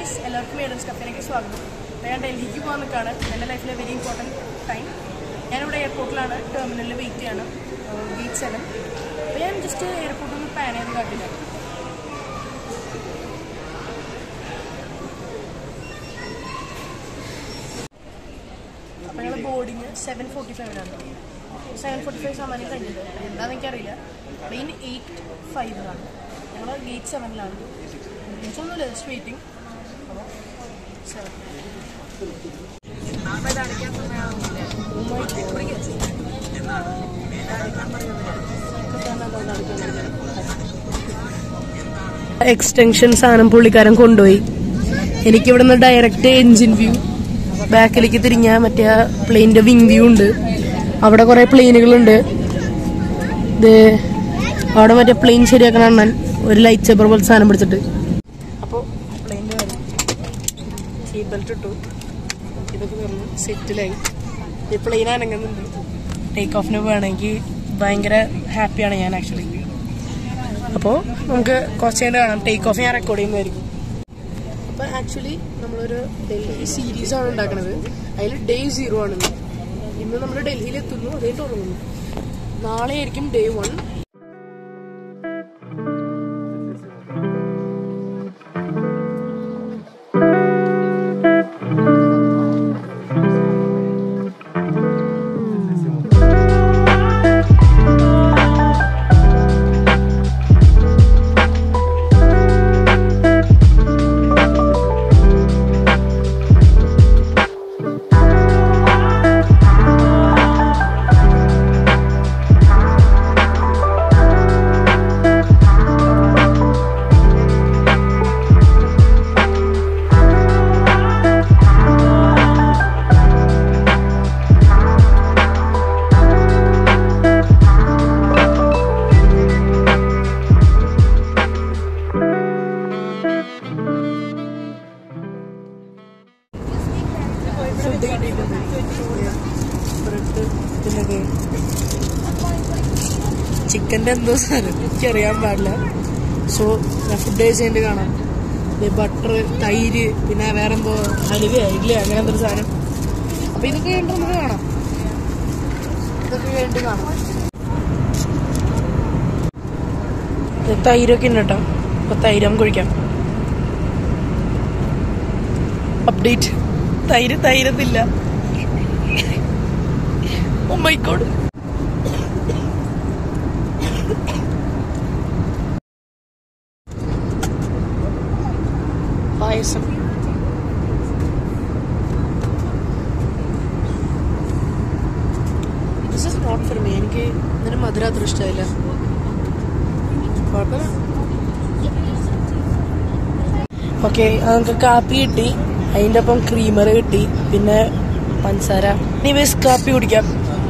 Guys എല്ലാവർക്കും ഏഡൻസ് കഫേയിലേക്ക് സ്വാഗതം അപ്പോൾ ഞാൻ ഡൽഹിക്ക് പോകാൻ നിൽക്കുകയാണ് എൻ്റെ ലൈഫിലെ വെരി ഇമ്പോർട്ടൻറ്റ് ടൈം ഞാനിവിടെ എയർപോർട്ടിലാണ് ടെർമിനലിൽ വെയിറ്റ് ചെയ്യാണ് ഗേറ്റ് സെവൻ അപ്പോൾ ഞാൻ ജസ്റ്റ് എയർപോർട്ടിൽ നിന്ന് പാൻ ചെയ്ത് കാട്ടില്ല അപ്പോൾ ഞങ്ങൾ ബോർഡിങ് സെവൻ ഫോർട്ടി ഫൈവിലാണ് സെവൻ ഫോർട്ടി ഫൈവ് സാമാന്യം കഴിഞ്ഞിട്ട് എന്താണെന്ന് എനിക്കറിയില്ല പ്ലെയിൻ എയ്റ്റ് ഫൈവിലാണ് ഞങ്ങൾ ഗേറ്റ് സെവനിലാണ് ഒന്നുമില്ല ജസ്റ്റ് വെയിറ്റിംഗ് അപ്പോൾ സെവൻ എക്സ്റ്റൻഷൻ സാധനം പുള്ളിക്കാരൻ കൊണ്ടുപോയി എനിക്കിവിടെ നിന്ന് ഡയറക്റ്റ് എൻജിൻ വ്യൂ ബാക്കിലേക്ക് തിരിഞ്ഞാൽ മറ്റേ പ്ലെയിനിന്റെ വിങ് വ്യൂ ഉണ്ട് അവിടെ കുറെ പ്ലെയിനുകളുണ്ട് ഇത് അവിടെ മറ്റേ പ്ലെയിൻ ശരിയാക്കണ അണ്ണൻ ഒരു ലൈറ്റ് ചേപ്പർ പോലെ സാധനം പിടിച്ചിട്ട് അപ്പോൾ പ്ലെയിനിന്റെ സീറ്റ് ബെൽറ്റ് ഇട്ടു ഇതൊക്കെ തുറന്നു സെറ്റിലായി ഈ പ്ലെയിൻ അനങ്ങുന്നുണ്ട് ടേക്ക് ഓഫിന് വേണമെങ്കിൽ ഭയങ്കര ഹാപ്പിയാണ് ഞാൻ ആക്ച്വലി അപ്പോൾ നമുക്ക് കുറച്ച് കഴിഞ്ഞ് കാണാം ടേക്ക് ഓഫ് ഞാൻ റെക്കോർഡ് ചെയ്യുന്നതായിരിക്കും അപ്പോൾ ആക്ച്വലി നമ്മളൊരു ഡൽഹി സീരീസ് ആണ് ഉണ്ടാക്കുന്നത് അതിൽ ഡേ സീറോ ആണ് ഇന്ന് ഇന്ന് നമ്മൾ ഡൽഹിയിൽ എത്തുന്നു അതേ തുടങ്ങുന്നു നാളെ ആയിരിക്കും ഡേ വൺ ഫുഡ് കിട്ടിയിട്ടുണ്ട് ബ്രെഡ് പിന്നെ ചിക്കൻ്റെ എന്തോ സാധനം എനിക്കറിയാൻ പാടില്ല സോ ഞാൻ ഫുഡ് കഴിച്ചതിൻ്റെ കാണാം ബട്ടർ തൈര് പിന്നെ വേറെ എന്തോ അലുവ ഇഡ്ഡലി അങ്ങനെ എന്തൊരു സാധനം അപ്പൊ ഇതൊക്കെ കഴിഞ്ഞിട്ട് നമുക്ക് കാണാം ഇതൊക്കെ കഴിഞ്ഞിട്ട് കാണാം ഇത് തൈരൊക്കെ ഉണ്ട് കേട്ടോ അപ്പൊ തൈര് നമുക്ക് ഒഴിക്കാം അപ്ഡേറ്റ് തൈര് തൈരത്തില്ല oh my god payasam this is not for me എനിക്ക് ഇതിന് മധുര അത്ര ഇഷ്ടമായില്ല കുഴപ്പമില്ല ഓക്കെ നമുക്ക് കാപ്പി കിട്ടി അതിൻ്റെ ഒപ്പം ക്രീമർ കിട്ടി പിന്നെ പഞ്ചസാര ഇനി വേസ് കാപ്പി കുടിക്കാം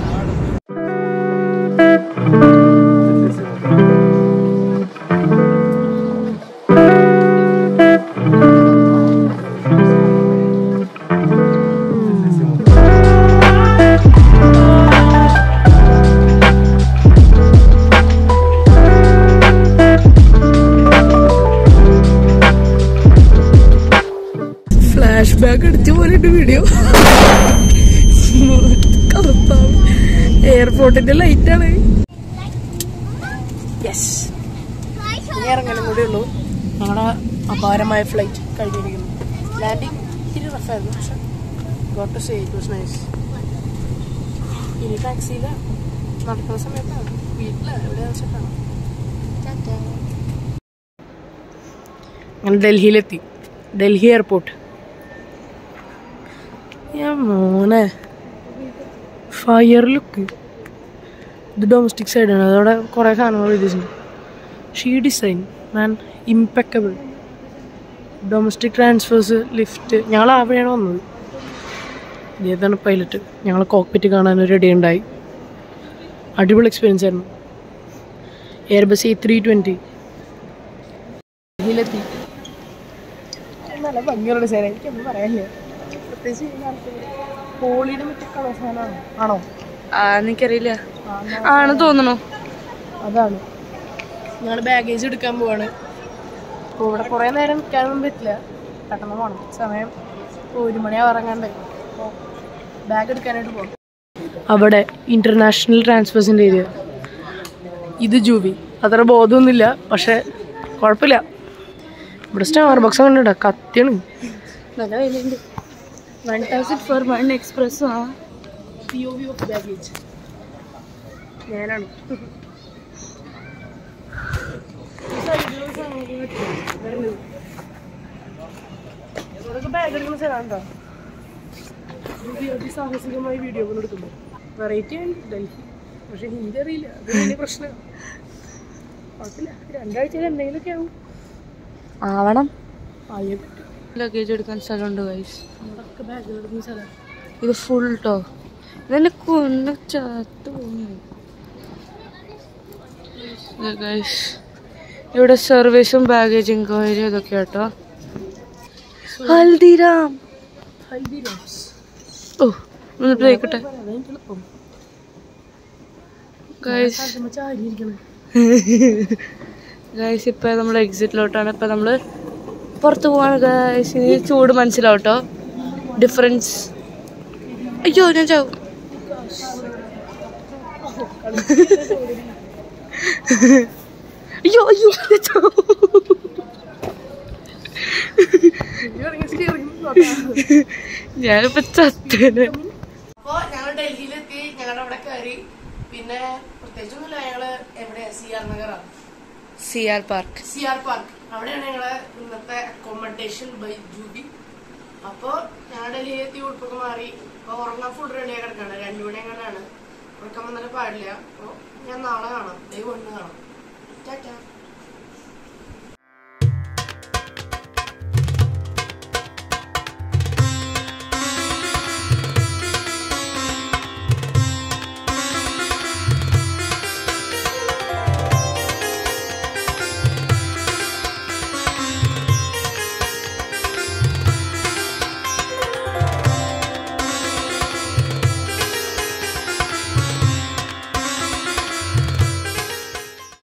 ഫ്ലാഷ് ബാക്ക് അടിച്ചു പോലിട്ട് വീഡിയോ കറുത്താണ് എയർപോർട്ടിന്റെ ലൈറ്റ് ആണ് യെസ് ഇനി ഇറങ്ങാനും കൂടെ ഉള്ളൂ ഞങ്ങളുടെ അപാരമായ ഫ്ലൈറ്റ് കഴിഞ്ഞിരിക്കുന്നു ലാൻഡിങ് ഇത്തിരി റഫായിരുന്നു പക്ഷെ got to say it was nice ഇനി ടാക്സിയില നടക്കുന്ന സമയത്താണ് വീട്ടില് എവിടെ വെച്ചിട്ടാണ് അങ്ങനെ ഡൽഹിയിലെത്തി ഡൽഹി എയർപോർട്ട് ഞാൻ മോനെ ഫയർ ലുക്ക് ഇത് ഡൊമസ്റ്റിക് സൈഡാണ് അതവിടെ കുറേ സാധനങ്ങൾ എഴുതിയിട്ടുണ്ട് she design man impeccable domestic transfers lift ഞങ്ങൾ ആ വഴിയാണ് വന്നത് ഇതേതാണ് പൈലറ്റ് ഞങ്ങൾ കോക്പിറ്റ് കാണാൻ ഒരു ഇട ഉണ്ടായി അടിപൊളി എക്സ്പീരിയൻസ് ആയിരുന്നു എയർബസ് എ ത്രീ ട്വൻറ്റി ഡൽഹിയിലെത്തി നല്ല ഭംഗിയുള്ള ഡിസൈൻ എനിക്കൊന്നും പറയാനില്ല പ്രത്യേകിച്ച് ഈ കാലത്ത് ഹോളിയുടെ മറ്റേ കളർ സാധനമാണോ ആണോ എനിക്കറിയില്ല ആ, എന്നാ ആണ് തോന്നണു അതാണ് ഞങ്ങൾ ബാഗേജ് എടുക്കാൻ പോവാണ് അപ്പോൾ ഇവിടെ കുറേ നേരം നിൽക്കാനൊന്നും പറ്റില്ല പെട്ടെന്ന് പോകണം സമയം ഒരു മണി ഇറങ്ങാണ്ട് അപ്പോൾ ബാഗ് എടുക്കാനായിട്ട് പോകാം അവിടെ ഇന്റർനാഷണൽ ട്രാൻസ്ഫേഴ്സിൻ്റെ ഏരിയ ഇത് ജൂബി അത്ര ബോധമൊന്നുമില്ല പക്ഷെ കുഴപ്പമില്ല ഇവിടെ സ്റ്റാർ ബോക്സ് കണ്ടിട്ടാ കത്തിയാണ് നല്ല വിലയുണ്ട് one thousand four one express ആ P O V of baggage ഞാനാണ് ബാഗ് എടുക്കുന്ന സ്ഥലമാണോ സാഹസികമായി വീഡിയോകൾ എടുക്കുന്നു വെറൈറ്റി ആണ് ഡൽഹി പക്ഷെ ഹിന്ദി അറിയില്ല അത് വലിയ പ്രശ്നം കുഴപ്പമില്ല രണ്ടാഴ്ചയിൽ എന്തെങ്കിലുമൊക്കെ ആവും ആവണം ആയേ പറ്റും ലഗേജ് എടുക്കാൻ സ്ഥലമുണ്ട് ഗൈസ് നമ്മളൊക്കെ ബാഗ് എടുക്കുന്ന സ്ഥലം ഇത് ഫുൾ ട്ടോ ഇതെന്നെ കൊന്ന ചത്തു പോകുന്നു ഗൈസ് ഇവിടെ സർവീസും ബാഗേജ് ഇൻക്വയറി ഇതൊക്കെ കേട്ടോ ഹൽദിറാം ഹൽദിറാംസ് ഓ ഒന്ന് ബ്രേക്കട്ടെ അതെനിക്ക് എളുപ്പം ഗൈസ് ചാരിയിരിക്കണം ഗൈസ് ഇപ്പൊ നമ്മൾ എക്സിറ്റിലോട്ടാണ് ഇപ്പൊ നമ്മള് പുറത്ത് പോവാണ് ഗൈസ് ഇനി ചൂട് മനസ്സിലാവും കേട്ടോ ഡിഫറൻസ് അയ്യോ ഞാൻ ചാവും അയ്യോ അയ്യോ ഞാൻ ചാവും. ഞാനിപ്പോ ചത്തേനെ അപ്പൊ ഞങ്ങൾ ഡൽഹിയിലെത്തി ഞങ്ങളുടെ അവിടെ കയറി പിന്നെ പ്രത്യേകിച്ചൊന്നുമില്ല ഞങ്ങള് എവിടെയാ സി ആർ നഗറാണ് C R park C R park അവിടെയാണ് ഞങ്ങളെ ഇന്നത്തെ അക്കോമഡേഷൻ ബൈ ജൂബി അപ്പൊ ഞങ്ങൾ ഡൽഹിയിലെത്തി ഉടുപ്പൊക്കെ മാറി അപ്പൊ ഉറങ്ങാൻ ഫുഡ് റെഡിയായി കിടക്കാണ് രണ്ടു മണി എങ്ങനെയാണ് ഉറക്കം വന്നിട്ട് പാടില്ല അപ്പൊ ഞാൻ നാളെ കാണാം ദൈവം ഒന്ന് കാണാം ടാറ്റാ